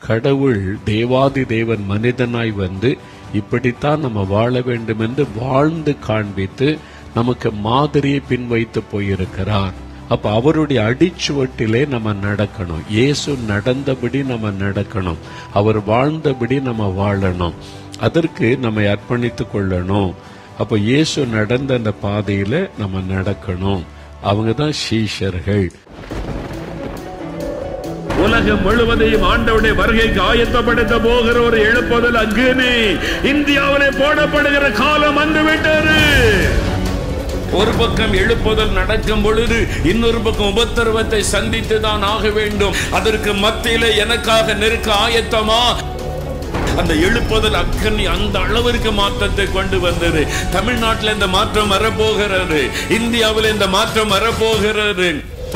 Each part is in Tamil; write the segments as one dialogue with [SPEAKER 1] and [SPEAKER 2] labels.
[SPEAKER 1] கடவுள் தேவாதி தேவன் மனிதனாய் வந்து இப்படித்தான் நம்ம வாழ வேண்டும் என்று வாழ்ந்து காண்பித்து நமக்கு மாதிரியை பின்வைத்து போயிருக்கிறார் அப்ப அவருடைய அடிச்சுவட்டிலே நம்ம நடக்கணும் இயேசு நடந்தபடி நம்ம நடக்கணும் அவர் வாழ்ந்தபடி நம்ம வாழணும் அதற்கு நம்மை அர்ப்பணித்துக் கொள்ளணும் அப்ப இயேசு நடந்த அந்த பாதையில நம்ம நடக்கணும் அவங்க தான் சீஷர்கள்
[SPEAKER 2] உலகம் முழுவதையும் ஆண்டவுடைய வருகைக்கு ஆயத்தப்படுத்த போகிற ஒரு எழுப்புதல் அங்குனே இந்தியாவிலே போடப்படுகிற காலம் வந்து விட்டது ஒரு பக்கம் எழுப்புதல் நடக்கும் பொழுது இன்னொரு பக்கம் உபத்திரவத்தை சந்தித்து தான் ஆக வேண்டும் அதற்கு மத்தியில எனக்காக நெருக்க ஆயத்தமா அந்த எழுப்புதல் அக்கனி அந்த அளவிற்கு மாற்றத்தை கொண்டு வந்தது தமிழ்நாட்டில் இந்த மாற்றம் வரப்போகிறது இந்தியாவில் இந்த மாற்றம் வரப்போகிறது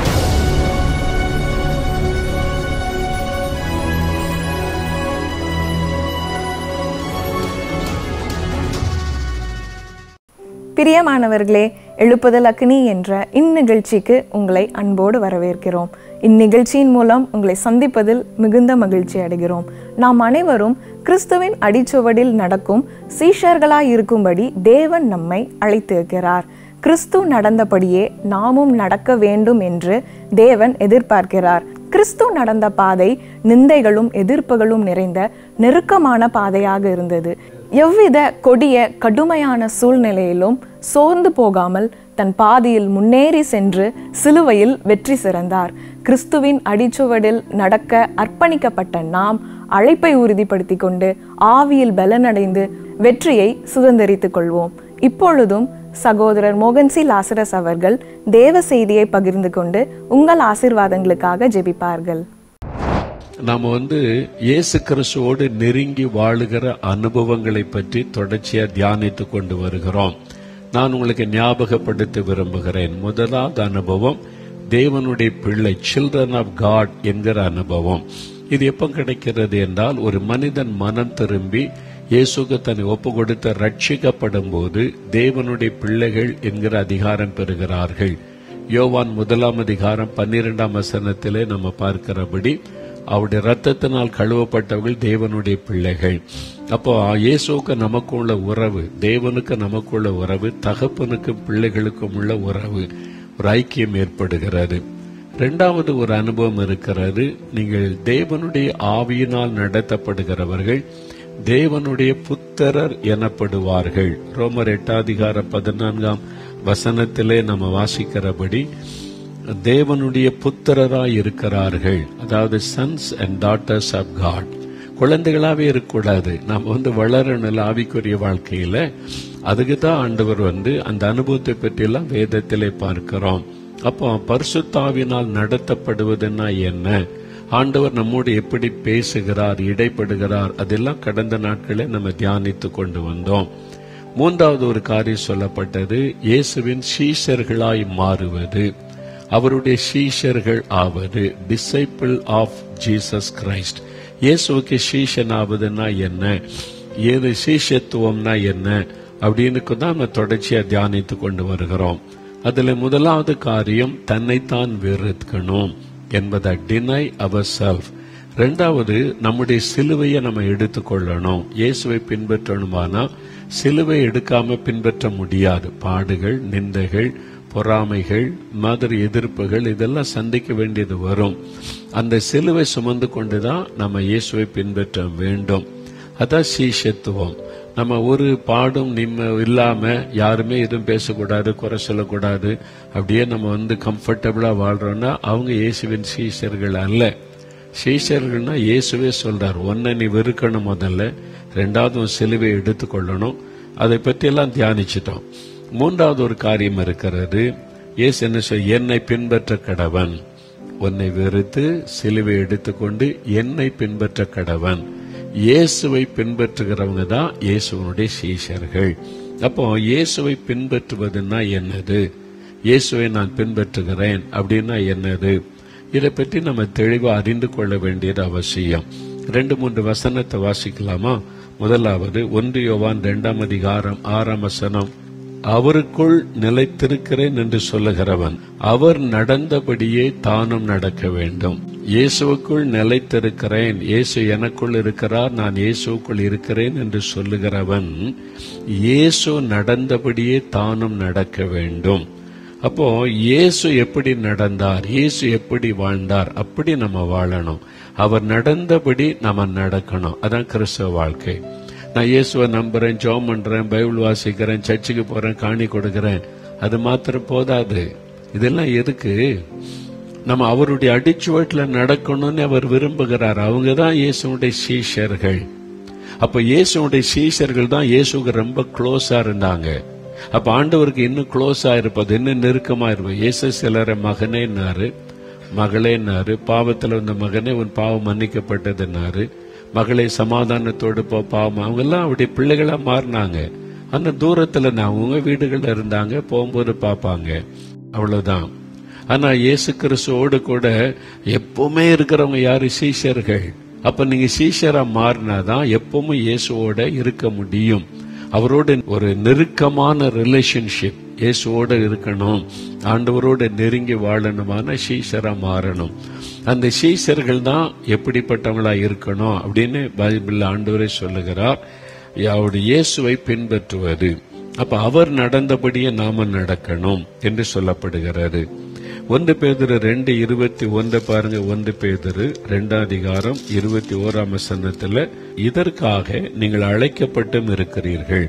[SPEAKER 3] பிரியமானவர்களே எழுப்புதல் அக்னி என்ற இந்நிகழ்ச்சிக்கு உங்களை அன்போடு வரவேற்கிறோம் இந்நிகழ்ச்சியின் மூலம் உங்களை சந்திப்பதில் மிகுந்த மகிழ்ச்சி அடைகிறோம் நாம் அனைவரும் கிறிஸ்துவின் அடிச்சுவடில் நடக்கும் சீஷர்களாய் இருக்கும்படி தேவன் நம்மை அழைத்திருக்கிறார் கிறிஸ்து நடந்தபடியே நாமும் நடக்க வேண்டும் என்று தேவன் எதிர்பார்க்கிறார் கிறிஸ்து நடந்த பாதை நிந்தைகளும் எதிர்ப்புகளும் நிறைந்த நெருக்கமான பாதையாக இருந்தது எவ்வித கொடிய கடுமையான சூழ்நிலையிலும் சோர்ந்து போகாமல் தன் பாதையில் முன்னேறி சென்று சிலுவையில் வெற்றி சிறந்தார் கிறிஸ்துவின் அடிச்சுவடில் நடக்க அர்ப்பணிக்கப்பட்ட நாம் அழைப்பை உறுதிப்படுத்தி கொண்டு ஆவியில் பலனடைந்து வெற்றியை சுதந்திரித்துக் கொள்வோம் இப்பொழுதும் சகோதரர் மோகன்சி லாசரஸ் அவர்கள் தேவ செய்தியை பகிர்ந்து கொண்டு உங்கள் ஆசிர்வாதங்களுக்காக ஜெபிப்பார்கள்
[SPEAKER 1] நாம வந்து இயேசு கிறிஸ்துவோடு நெருங்கி வாழுகிற அனுபவங்களை பற்றி தொடர்ச்சியா தியானித்து கொண்டு வருகிறோம் நான் உங்களுக்கு ஞாபகப்படுத்த விரும்புகிறேன் முதலாவது அனுபவம் தேவனுடைய பிள்ளை சில்ட்ரன் ஆஃப் காட் என்கிற அனுபவம் இது எப்ப கிடைக்கிறது என்றால் ஒரு மனிதன் மனம் திரும்பி இயேசுக்கு தன்னை ஒப்பு கொடுத்து ரட்சிக்கப்படும் போது தேவனுடைய பிள்ளைகள் என்கிற அதிகாரம் பெறுகிறார்கள் யோவான் முதலாம் அதிகாரம் பன்னிரெண்டாம் வசனத்திலே நம்ம பார்க்கிறபடி அவருடைய ரத்தத்தினால் கழுவப்பட்டவர்கள் தேவனுடைய பிள்ளைகள் அப்போ இயேசுக்கு நமக்கு உள்ள உறவு தேவனுக்கு நமக்குள்ள உறவு தகப்பனுக்கும் பிள்ளைகளுக்கும் உள்ள உறவு ஒரு ஐக்கியம் ஏற்படுகிறது இரண்டாவது ஒரு அனுபவம் இருக்கிறது நீங்கள் தேவனுடைய ஆவியினால் நடத்தப்படுகிறவர்கள் தேவனுடைய புத்தரர் எனப்படுவார்கள் ரோமர் எட்டாதிகார பதினான்காம் வசனத்திலே நம்ம வாசிக்கிறபடி தேவனுடைய புத்திரராய் இருக்கிறார்கள் அதாவது sons and daughters of God குழந்தைகளாவே இருக்கக்கூடாது நாம் வந்து வளரணும் ஆவிக்குரிய வாழ்க்கையில அதுக்கு தான் ஆண்டவர் வந்து அந்த அனுபவத்தை பற்றி எல்லாம் வேதத்திலே பார்க்கிறோம் அப்போ பரிசுத்தாவினால் நடத்தப்படுவதுன்னா என்ன ஆண்டவர் நம்மோடு எப்படி பேசுகிறார் இடைப்படுகிறார் அதெல்லாம் கடந்த நாட்களே நம்ம தியானித்து கொண்டு வந்தோம் மூன்றாவது ஒரு காரியம் சொல்லப்பட்டது இயேசுவின் சீஷர்களாய் மாறுவது அவருடைய சீஷர்கள் ஆவது டிசைபிள் ஆஃப் ஜீசஸ் கிரைஸ்ட் இயேசுவுக்கு சீஷன் ஆவதுன்னா என்ன ஏது சீஷத்துவம்னா என்ன அப்படின்னு தான் நம்ம தொடர்ச்சியா தியானித்து கொண்டு வருகிறோம் அதுல முதலாவது காரியம் தன்னைத்தான் வெறுக்கணும் என்பதை டினை அவர் செல்ஃப் ரெண்டாவது நம்முடைய சிலுவையை நம்ம எடுத்துக்கொள்ளணும் இயேசுவை பின்பற்றணுமானா சிலுவை எடுக்காம பின்பற்ற முடியாது பாடுகள் நிந்தைகள் பொறாமைகள் மாதிரி எதிர்ப்புகள் இதெல்லாம் சந்திக்க வேண்டியது வரும் அந்த சிலுவை சுமந்து கொண்டுதான் நம்ம இயேசுவை பின்பற்ற வேண்டும் அதான் சீஷத்துவம் நம்ம ஒரு பாடும் நிம்ம இல்லாம யாருமே எதுவும் பேசக்கூடாது குறை சொல்லக்கூடாது அப்படியே நம்ம வந்து கம்ஃபர்டபுளா வாழ்றோம்னா அவங்க இயேசுவின் சீஷர்கள் அல்ல சீஷர்கள்னா இயேசுவே சொல்றார் ஒன்னை நீ வெறுக்கணும் முதல்ல ரெண்டாவது உன் சிலுவை எடுத்துக்கொள்ளணும் அதை பற்றி எல்லாம் தியானிச்சிட்டோம் மூன்றாவது ஒரு காரியம் இருக்கிறது இயேசு என்ன சொல் என்னை பின்பற்ற கடவன் உன்னை வெறுத்து சிலுவை எடுத்துக்கொண்டு என்னை பின்பற்ற கடவன் இயேசுவை பின்பற்றுகிறவங்க தான் இயேசுவனுடைய சீஷர்கள் அப்போ இயேசுவை பின்பற்றுவதுன்னா என்னது இயேசுவை நான் பின்பற்றுகிறேன் அப்படின்னா என்னது இதை பற்றி நம்ம தெளிவா அறிந்து கொள்ள வேண்டியது அவசியம் ரெண்டு மூன்று வசனத்தை வாசிக்கலாமா முதலாவது ஒன்று யோவான் இரண்டாம் அதிகாரம் ஆறாம் வசனம் அவருக்குள் நிலைத்திருக்கிறேன் என்று சொல்லுகிறவன் அவர் நடந்தபடியே தானும் நடக்க வேண்டும் இயேசுவுக்குள் நிலைத்திருக்கிறேன் இயேசு எனக்குள் இருக்கிறார் நான் இயேசுவுக்குள் இருக்கிறேன் என்று சொல்லுகிறவன் இயேசு நடந்தபடியே தானும் நடக்க வேண்டும் அப்போ இயேசு எப்படி நடந்தார் இயேசு எப்படி வாழ்ந்தார் அப்படி நம்ம வாழணும் அவர் நடந்தபடி நம்ம நடக்கணும் அதான் கிறிஸ்தவ வாழ்க்கை நான் இயேசுவை நம்புறேன் ஜோம் பண்றேன் பைபிள் வாசிக்கிறேன் சர்ச்சுக்கு போறேன் காணி கொடுக்கிறேன் அது மாத்திரம் போதாது இதெல்லாம் எதுக்கு நம்ம அவருடைய அடிச்சுவட்டில் நடக்கணும்னு அவர் விரும்புகிறார் அவங்க தான் இயேசுடைய சீஷர்கள் அப்ப இயேசுடைய சீஷர்கள் தான் இயேசுக்கு ரொம்ப க்ளோஸா இருந்தாங்க அப்ப ஆண்டவருக்கு இன்னும் க்ளோஸா இருப்பது இன்னும் நெருக்கமா இருப்பது இயேசு சிலரை மகனேன்னாரு மகளேன்னாரு பாவத்துல வந்த மகனே உன் பாவம் மன்னிக்கப்பட்டதுன்னாரு மகளே சமாதானத்தோடு போ பாவம் அவங்க எல்லாம் அவருடைய பிள்ளைகளா மாறினாங்க அந்த தூரத்துல நான் அவங்க வீடுகள்ல இருந்தாங்க போகும்போது பார்ப்பாங்க அவ்வளவுதான் ஆனா இயேசு கிறிஸ்துவோடு கூட எப்பவுமே இருக்கிறவங்க யாரு சீஷர்கள் அப்ப நீங்க சீஷரா மாறினாதான் எப்பவுமே இயேசுவோட இருக்க முடியும் அவரோட ஒரு நெருக்கமான ரிலேஷன்ஷிப் இயேசுவோட இருக்கணும் ஆண்டவரோட நெருங்கி வாழணுமான சீஷரா மாறணும் அந்த சீஷர்கள் தான் எப்படிப்பட்டவங்களா இருக்கணும் அப்படின்னு பைபிள் ஆண்டவரே சொல்லுகிறார் அவருடைய இயேசுவை பின்பற்றுவது அப்ப அவர் நடந்தபடியே நாம நடக்கணும் என்று சொல்லப்படுகிறது ஒன்று பேதரு ரெண்டு இருபத்தி ஒன்று பாருங்க ஒன்று பேதரு ரெண்டாம் அதிகாரம் இருபத்தி ஓராம் வசனத்துல இதற்காக நீங்கள் அழைக்கப்பட்டும் இருக்கிறீர்கள்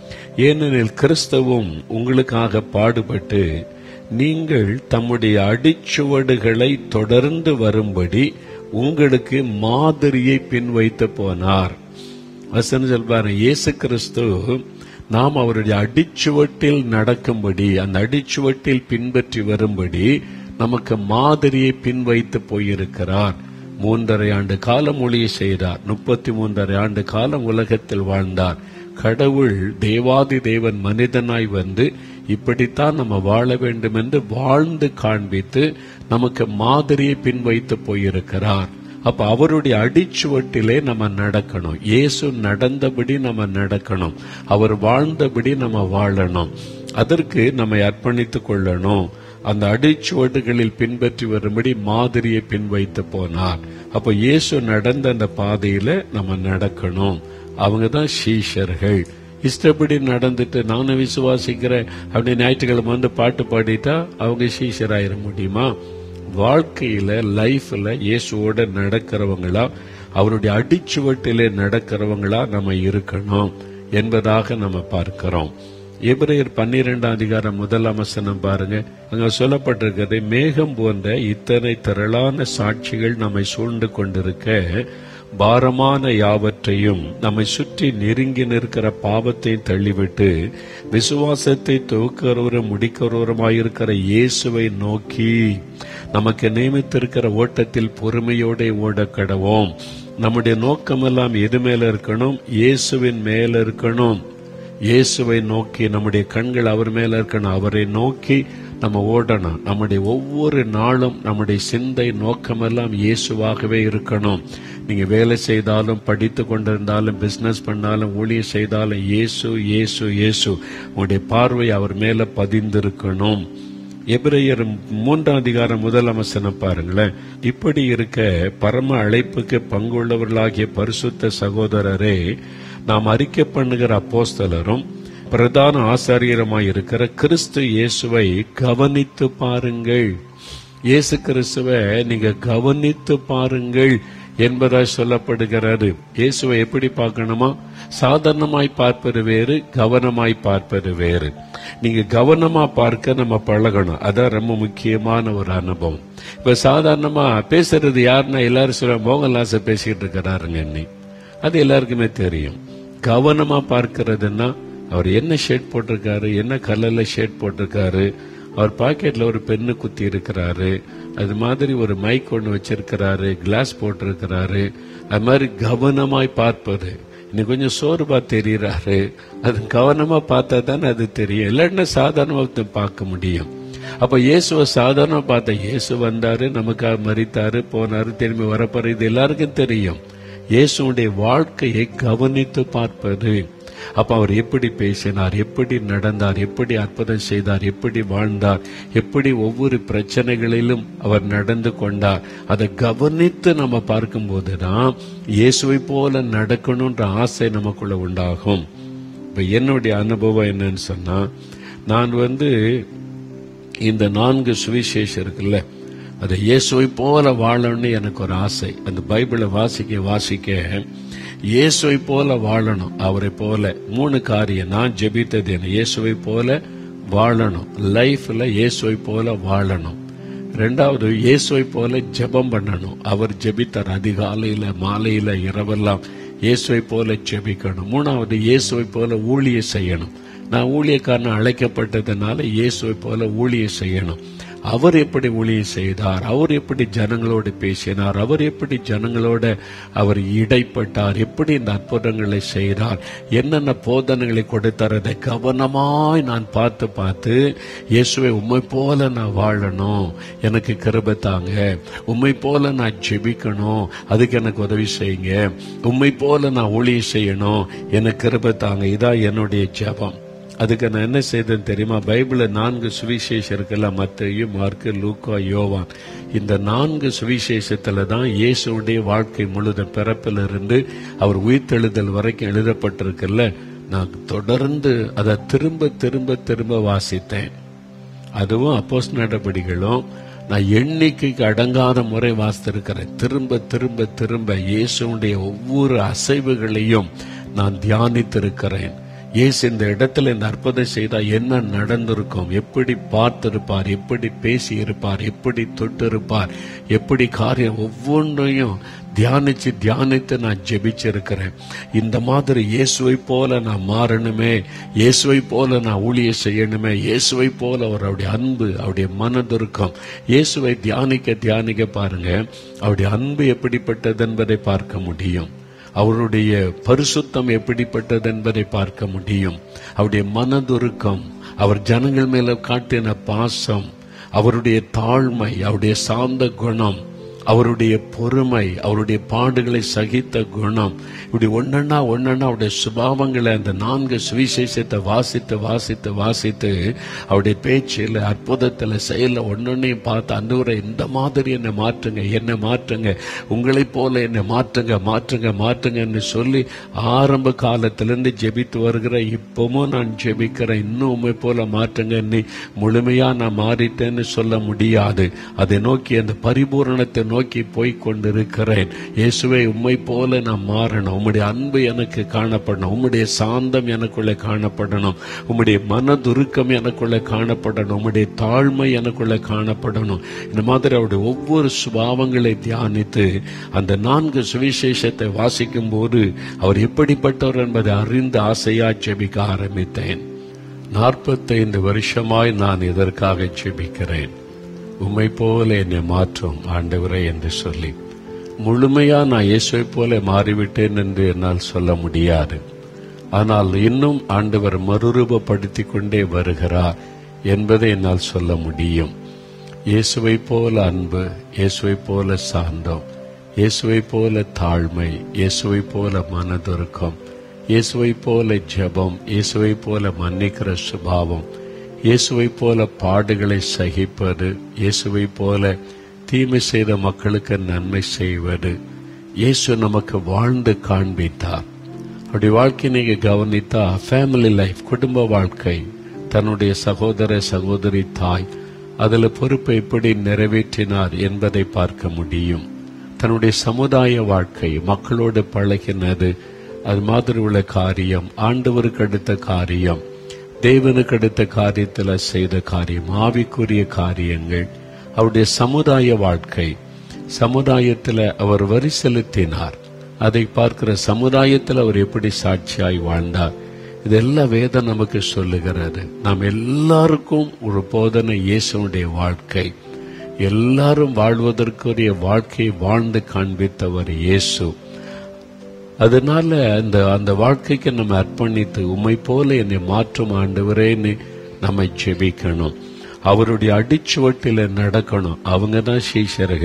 [SPEAKER 1] ஏனெனில் கிறிஸ்தவும் உங்களுக்காக பாடுபட்டு நீங்கள் தம்முடைய அடிச்சுவடுகளை தொடர்ந்து வரும்படி உங்களுக்கு மாதிரியை பின் வைத்து போனார் வசனம் சொல்பாரு இயேசு கிறிஸ்து நாம் அவருடைய அடிச்சுவட்டில் நடக்கும்படி அந்த அடிச்சுவட்டில் பின்பற்றி வரும்படி நமக்கு மாதிரியை பின் வைத்து போயிருக்கிறார் மூன்றரை ஆண்டு காலம் ஒளியை செய்தார் முப்பத்தி மூன்றரை ஆண்டு காலம் உலகத்தில் வாழ்ந்தார் கடவுள் தேவாதி தேவன் மனிதனாய் வந்து இப்படித்தான் நம்ம வாழ வேண்டும் என்று வாழ்ந்து காண்பித்து நமக்கு மாதிரியை பின் வைத்து போயிருக்கிறார் அப்ப அவருடைய அடிச்சுவட்டிலே நம்ம நடக்கணும் இயேசு நடந்தபடி நம்ம நடக்கணும் அவர் வாழ்ந்தபடி நம்ம வாழணும் அதற்கு நம்மை அர்ப்பணித்துக் கொள்ளணும் அந்த அடிச்சுவடுகளில் பின்பற்றி வரும்படி மாதிரியை பின் வைத்து போனார் அப்ப இயேசு நடந்த அந்த பாதையில நம்ம நடக்கணும் அவங்க தான் சீஷர்கள் இஷ்டப்படி நடந்துட்டு நானும் விசுவாசிக்கிறேன் அப்படி ஞாயிற்றுக்கிழமை வந்து பாட்டு பாடிட்டா அவங்க சீஷராயிர முடியுமா வாழ்க்கையில லைஃப்ல இயேசுவோட நடக்கிறவங்களா அவருடைய அடிச்சுவட்டிலே நடக்கிறவங்களா நம்ம இருக்கணும் என்பதாக நம்ம பார்க்கிறோம் எபிரேயர் பன்னிரெண்டாம் அதிகாரம் முதலாம் வசனம் பாருங்க அங்க சொல்லப்பட்டிருக்கிறது மேகம் போன்ற இத்தனை திரளான சாட்சிகள் நம்மை சூழ்ந்து கொண்டிருக்க பாரமான யாவற்றையும் நம்மை சுற்றி நெருங்கி நிற்கிற பாவத்தையும் தள்ளிவிட்டு விசுவாசத்தை துவக்கிறவரும் முடிக்கிறவருமாயிருக்கிற இயேசுவை நோக்கி நமக்கு நியமித்திருக்கிற ஓட்டத்தில் பொறுமையோட ஓட கடவோம் நம்முடைய நோக்கமெல்லாம் எது மேல இருக்கணும் இயேசுவின் மேல இருக்கணும் இயேசுவை நோக்கி நம்முடைய கண்கள் அவர் மேல இருக்கணும் அவரை நோக்கி நம்ம ஓடணும் நம்முடைய ஒவ்வொரு நாளும் நம்முடைய சிந்தை நோக்கமெல்லாம் இயேசுவாகவே இருக்கணும் நீங்க வேலை செய்தாலும் படித்து கொண்டிருந்தாலும் பிசினஸ் பண்ணாலும் ஊழியம் செய்தாலும் இயேசு இயேசு இயேசு உங்களுடைய பார்வை அவர் மேல பதிந்திருக்கணும் எபிரேயர் மூன்றாம் அதிகாரம் முதல் அவசனம் பாருங்களேன் இப்படி இருக்க பரம அழைப்புக்கு பங்குள்ளவர்களாகிய பரிசுத்த சகோதரரே நாம் அறிக்கை பண்ணுகிற அப்போஸ்தலரும் பிரதான ஆசாரியருமாய் இருக்கிற கிறிஸ்து இயேசுவை கவனித்து பாருங்கள் இயேசு கிறிஸ்துவை நீங்க கவனித்து பாருங்கள் என்பதாய் சொல்லப்படுகிறது இயேசுவை எப்படி பார்க்கணுமா சாதாரணமாய் பார்ப்பது வேறு கவனமாய் பார்ப்பது வேறு நீங்க கவனமா பார்க்க நம்ம பழகணும் அதான் ரொம்ப முக்கியமான ஒரு அனுபவம் இப்ப சாதாரணமா பேசுறது யாருன்னா எல்லாரும் சொல்ல மோகன்லாச பேசிக்கிட்டு இருக்கிறாருங்க இன்னி அது எல்லாருக்குமே தெரியும் கவனமா பார்க்கிறதுன்னா அவர் என்ன ஷேட் போட்டிருக்காரு என்ன கலர்ல ஷேட் போட்டிருக்காரு அவர் பாக்கெட்ல ஒரு பென்னு குத்தி இருக்கிறாரு அது மாதிரி ஒரு மைக் ஒன்று வச்சிருக்கிறாரு கிளாஸ் போட்டிருக்கிறாரு அது மாதிரி கவனமாய் பார்ப்பது இன்னும் கொஞ்சம் சோர்வா தெரியறாரு அது கவனமா பார்த்தா தானே அது தெரியும் இல்லைன்னா சாதாரணமாக பார்க்க முடியும் அப்ப இயேசுவை சாதாரண பார்த்த இயேசு வந்தாரு நமக்காக மறித்தாரு போனாரு திரும்பி வரப்போற இது எல்லாருக்கும் தெரியும் இயேசுடைய வாழ்க்கையை கவனித்து பார்ப்பது அப்ப அவர் எப்படி பேசினார் எப்படி நடந்தார் எப்படி அற்புதம் செய்தார் எப்படி வாழ்ந்தார் எப்படி ஒவ்வொரு பிரச்சனைகளிலும் அவர் நடந்து கொண்டார் அதை கவனித்து நம்ம பார்க்கும்போது தான் இயேசுவை போல நடக்கணும்ன்ற ஆசை நமக்குள்ள உண்டாகும் இப்ப என்னுடைய அனுபவம் என்னன்னு சொன்னா நான் வந்து இந்த நான்கு சுவிசேஷம் இருக்குல்ல அதை இயேசுவை போல வாழணும்னு எனக்கு ஒரு ஆசை அந்த பைபிளை வாசிக்க வாசிக்க இயேசுவை போல வாழணும் அவரை போல மூணு காரியம் நான் ஜெபித்தது என்ன இயேசுவை போல வாழணும் லைஃப்ல இயேசுவை போல வாழணும் ரெண்டாவது இயேசுவை போல ஜெபம் பண்ணணும் அவர் ஜெபித்தார் அதிகாலையில மாலையில இரவெல்லாம் இயேசுவை போல ஜெபிக்கணும் மூணாவது இயேசுவை போல ஊழிய செய்யணும் நான் ஊழியக்காரன் அழைக்கப்பட்டதுனால இயேசுவை போல ஊழிய செய்யணும் அவர் எப்படி ஊழியம் செய்தார் அவர் எப்படி ஜனங்களோடு பேசினார் அவர் எப்படி ஜனங்களோட அவர் இடைப்பட்டார் எப்படி இந்த அற்புதங்களை செய்தார் என்னென்ன போதனைகளை கொடுத்தார் அதை கவனமாய் நான் பார்த்து பார்த்து இயேசுவை உண்மை போல நான் வாழணும் எனக்கு கிருபை தாங்க உண்மை போல நான் ஜெபிக்கணும் அதுக்கு எனக்கு உதவி செய்யுங்க உண்மை போல நான் ஊழியம் செய்யணும் எனக்கு கிருபை தாங்க இதான் என்னுடைய ஜெபம் அதுக்கு நான் என்ன செய்தேன் தெரியுமா பைபிள்ல நான்கு சுவிசேஷம் இருக்குல்ல மத்தையும் மார்க்கு லூக்கா யோவான் இந்த நான்கு சுவிசேஷத்துல தான் இயேசுடைய வாழ்க்கை முழுத பிறப்பிலிருந்து அவர் உயிர்த்தெழுதல் வரைக்கும் எழுதப்பட்டிருக்குல்ல நான் தொடர்ந்து அதை திரும்ப திரும்ப திரும்ப வாசித்தேன் அதுவும் அப்போஸ் நடபடிகளும் நான் எண்ணிக்கைக்கு அடங்காத முறை வாசித்திருக்கிறேன் திரும்ப திரும்ப திரும்ப இயேசுடைய ஒவ்வொரு அசைவுகளையும் நான் தியானித்திருக்கிறேன் இயேசு இந்த இடத்துல இந்த அற்புதம் செய்தா என்ன நடந்திருக்கும் எப்படி பார்த்திருப்பார் எப்படி பேசி இருப்பார் எப்படி தொட்டிருப்பார் எப்படி காரியம் ஒவ்வொன்றையும் தியானிச்சு தியானித்து நான் ஜெபிச்சிருக்கிறேன் இந்த மாதிரி இயேசுவை போல நான் மாறணுமே இயேசுவை போல நான் ஊழிய செய்யணுமே இயேசுவை போல அவருடைய அன்பு அவருடைய மனதுருக்கம் இயேசுவை தியானிக்க தியானிக்க பாருங்க அவருடைய அன்பு எப்படிப்பட்டது என்பதை பார்க்க முடியும் அவருடைய பரிசுத்தம் எப்படிப்பட்டது என்பதை பார்க்க முடியும் அவருடைய மனதுருக்கம் அவர் ஜனங்கள் மேல காட்டின பாசம் அவருடைய தாழ்மை அவருடைய சாந்த குணம் அவருடைய பொறுமை அவருடைய பாடுகளை சகித்த குணம் இப்படி ஒன்னொன்னா ஒன்னொன்னா அவருடைய சுபாவங்களை அந்த நான்கு சுவிசேஷத்தை வாசித்து வாசித்து வாசித்து அவருடைய பேச்சில் அற்புதத்தில் செயல ஒன்னொன்னையும் பார்த்து அன்றுவரை இந்த மாதிரி என்னை மாற்றுங்க என்னை மாற்றுங்க உங்களைப் போல என்னை மாற்றுங்க மாற்றுங்க மாற்றுங்கன்னு சொல்லி ஆரம்ப காலத்திலிருந்து ஜெபித்து வருகிற இப்பவும் நான் ஜெபிக்கிறேன் இன்னும் உண்மை போல மாற்றுங்க முழுமையா நான் மாறிட்டேன்னு சொல்ல முடியாது அதை நோக்கி அந்த பரிபூரணத்தை நோக்கி போய் கொண்டிருக்கிறேன் இயேசுவை உம்மை போல நான் மாறணும் உம்முடைய அன்பு எனக்கு காணப்படணும் உம்முடைய சாந்தம் எனக்குள்ளே காணப்படணும் உம்முடைய மனதுருக்கம் எனக்குள்ளே காணப்படணும் உம்முடைய தாழ்மை எனக்குள்ளே காணப்படணும் இந்த மாதிரி அவருடைய ஒவ்வொரு சுபாவங்களை தியானித்து அந்த நான்கு சுவிசேஷத்தை வாசிக்கும் போது அவர் எப்படிப்பட்டவர் என்பதை அறிந்து ஆசையா ஜெபிக்க ஆரம்பித்தேன் நாற்பத்தைந்து வருஷமாய் நான் இதற்காக ஜெபிக்கிறேன் உம்மை போல என்னை மாற்றும் ஆண்டவரே என்று சொல்லி முழுமையா நான் இயேசுவை போல மாறிவிட்டேன் என்று என்னால் சொல்ல முடியாது ஆனால் இன்னும் ஆண்டவர் மறுரூபப்படுத்திக் கொண்டே வருகிறார் என்பதை என்னால் சொல்ல முடியும் இயேசுவை போல அன்பு இயேசுவை போல சாந்தம் இயேசுவை போல தாழ்மை இயேசுவை போல மனதுருக்கம் இயேசுவை போல ஜெபம் இயேசுவை போல மன்னிக்கிற சுபாவம் இயேசுவை போல பாடுகளை சகிப்பது இயேசுவை போல தீமை செய்த மக்களுக்கு நன்மை செய்வது இயேசு நமக்கு வாழ்ந்து காண்பித்தார் அப்படி வாழ்க்கை நீங்க கவனித்தா ஃபேமிலி லைஃப் குடும்ப வாழ்க்கை தன்னுடைய சகோதர சகோதரி தாய் அதுல பொறுப்பை எப்படி நிறைவேற்றினார் என்பதை பார்க்க முடியும் தன்னுடைய சமுதாய வாழ்க்கை மக்களோடு பழகினது அது மாதிரி உள்ள காரியம் ஆண்டவருக்கு அடுத்த காரியம் தேவனுக்கு அடுத்த காரியத்தில் செய்த காரியம் ஆவிக்குரிய காரியங்கள் அவருடைய சமுதாய வாழ்க்கை சமுதாயத்தில் அவர் வரி செலுத்தினார் அதை பார்க்கிற சமுதாயத்தில் அவர் எப்படி சாட்சியாய் வாழ்ந்தார் இதெல்லாம் வேதம் நமக்கு சொல்லுகிறது நாம் எல்லாருக்கும் ஒரு போதனை இயேசுடைய வாழ்க்கை எல்லாரும் வாழ்வதற்குரிய வாழ்க்கையை வாழ்ந்து காண்பித்தவர் இயேசு அதனால அந்த அந்த வாழ்க்கைக்கு நம்ம அர்ப்பணித்து உண்மை போல என்னை மாற்றும் ஆண்டவரேன்னு நம்ம ஜெபிக்கணும் அவருடைய அடிச்சுவட்டில நடக்கணும் அவங்க தான் சீஷர்கள்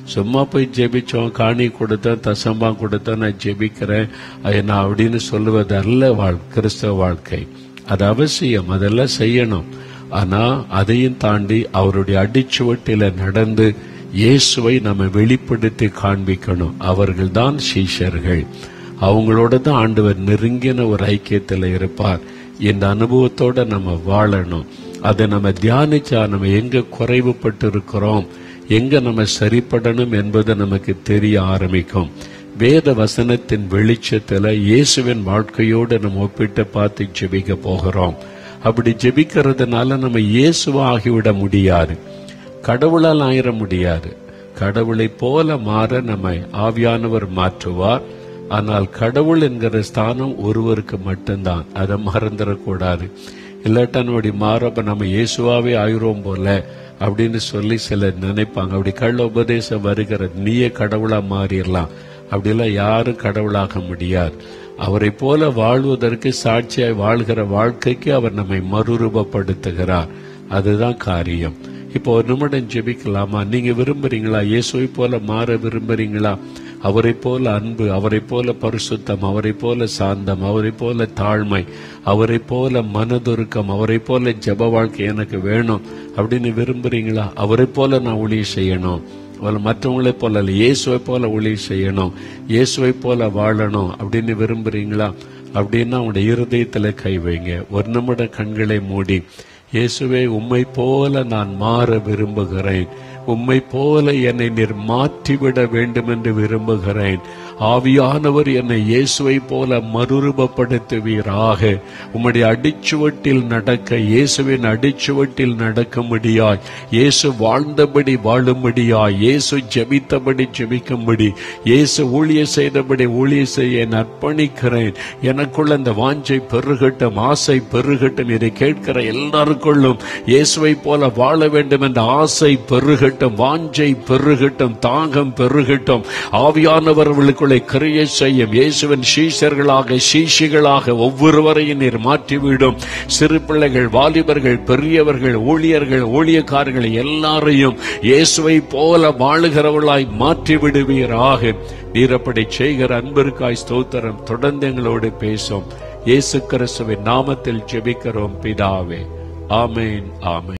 [SPEAKER 1] சும்மா போய் ஜெபிச்சோம் காணி கொடுத்தேன் தசம்பா கொடுத்தேன் நான் ஜெபிக்கிறேன் அது நான் அப்படின்னு சொல்லுவது அல்ல வாழ் கிறிஸ்தவ வாழ்க்கை அது அவசியம் அதெல்லாம் செய்யணும் ஆனா அதையும் தாண்டி அவருடைய அடிச்சுவட்டில நடந்து இயேசுவை நம்ம வெளிப்படுத்தி காண்பிக்கணும் அவர்கள்தான் சீஷர்கள் அவங்களோட தான் ஆண்டவர் நெருங்கின ஒரு ஐக்கியத்தில் இருப்பார் இந்த அனுபவத்தோட நம்ம வாழணும் அதை நம்ம தியானிச்சா நம்ம எங்க குறைவுபட்டு இருக்கிறோம் எங்க நம்ம சரிப்படணும் என்பது நமக்கு தெரிய ஆரம்பிக்கும் வேத வசனத்தின் வெளிச்சத்துல இயேசுவின் வாழ்க்கையோடு நம்ம ஒப்பிட்டு பார்த்து ஜெபிக்க போகிறோம் அப்படி ஜெபிக்கிறதுனால நம்ம இயேசுவா ஆகிவிட முடியாது கடவுளால் ஆயிர முடியாது கடவுளை போல மாற நம்மை ஆவியானவர் மாற்றுவார் ஆனால் கடவுள் என்கிற ஸ்தானம் ஒருவருக்கு மட்டும்தான் அதை மறந்துடக்கூடாது இல்லாட்டா நம்முடைய மாறப்ப நம்ம இயேசுவாவே ஆயிரோம் போல அப்படின்னு சொல்லி சிலர் நினைப்பாங்க அப்படி கள்ள உபதேசம் வருகிறது நீயே கடவுளா மாறிடலாம் அப்படிலாம் யாரும் கடவுளாக முடியாது அவரை போல வாழ்வதற்கு சாட்சியாய் வாழ்கிற வாழ்க்கைக்கு அவர் நம்மை மறுரூபப்படுத்துகிறார் அதுதான் காரியம் இப்போ ஒரு நிமிடம் ஜெபிக்கலாமா நீங்க விரும்புறீங்களா இயேசுவை போல மாற விரும்புறீங்களா அவரை போல அன்பு அவரை போல பரிசுத்தம் அவரை போல சாந்தம் அவரை போல தாழ்மை அவரை போல மனதுருக்கம் அவரை போல ஜெப வாழ்க்கை எனக்கு வேணும் அப்படின்னு விரும்புறீங்களா அவரை போல நான் ஊழியம் செய்யணும் அவளை மற்றவங்களை போல அல்ல இயேசுவை போல ஊழியம் செய்யணும் இயேசுவை போல வாழணும் அப்படின்னு விரும்புறீங்களா அப்படின்னா உங்களுடைய இருதயத்துல கை வைங்க ஒரு நிமிட கண்களை மூடி இயேசுவே உம்மை போல நான் மாற விரும்புகிறேன் உம்மை போல என்னை நீர் மாற்றிவிட வேண்டும் என்று விரும்புகிறேன் ஆவியானவர் என்னை இயேசுவை போல மறுரூபப்படுத்துவீராக உம்முடைய அடிச்சுவட்டில் நடக்க இயேசுவின் அடிச்சுவட்டில் நடக்கும்படியாய் இயேசு வாழ்ந்தபடி வாழும்படியாய் இயேசு ஜெபித்தபடி ஜெபிக்கும்படி இயேசு ஊழிய செய்தபடி ஊழிய செய்ய நான் அர்ப்பணிக்கிறேன் எனக்குள்ள அந்த வாஞ்சை பெருகட்டும் ஆசை பெருகட்டும் இதை கேட்கிற எல்லாருக்குள்ளும் இயேசுவை போல வாழ வேண்டும் என்ற ஆசை பெருகட்டும் வாஞ்சை பெருகட்டும் தாகம் பெருகட்டும் ஆவியானவர்களுக்குள்ளே கிரியை செய்யும் இயேசுவின் சீஷர்களாக சீஷிகளாக ஒவ்வொருவரையும் நீர் மாற்றிவிடும் சிறு பிள்ளைகள் வாலிபர்கள் பெரியவர்கள் ஊழியர்கள் ஊழியக்காரர்கள் எல்லாரையும் இயேசுவை போல வாழுகிறவர்களாய் மாற்றி விடுவீராக நீர் அப்படி செய்கிற அன்பிற்காய் ஸ்தோத்திரம் தொடர்ந்து எங்களோடு பேசும் இயேசு கிறிஸ்துவின் நாமத்தில் ஜெபிக்கிறோம் பிதாவே ஆமேன் ஆமேன்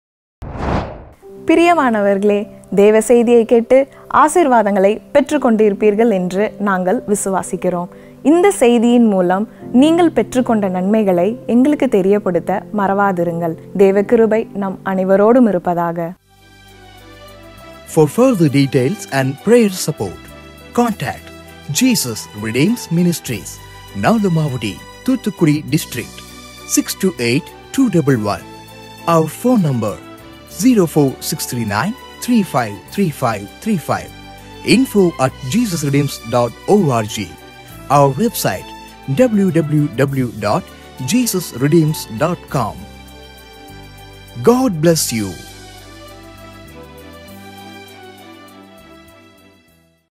[SPEAKER 3] பிரியமானவர்களே தேவ செய்தியை கேட்டு ஆசீர்வாதங்களை பெற்றுக்கொண்டிருப்பீர்கள் என்று நாங்கள் விசுவாசிக்கிறோம் இந்த செய்தியின் மூலம் நீங்கள் பெற்றுக்கொண்ட நன்மைகளை எங்களுக்கு தெரியப்படுத்த மறவாதிருங்கள் தேவ கிருபை நம் அனைவரோடும் இருப்பதாக
[SPEAKER 4] For further details and prayer support, contact Jesus Redeems Ministries, Nalamavadi, Thuthukudi District, 628-211. Our phone number 04639 353535. Info at jesusredeems.org. Our website www.jesusredeems.com. God bless you.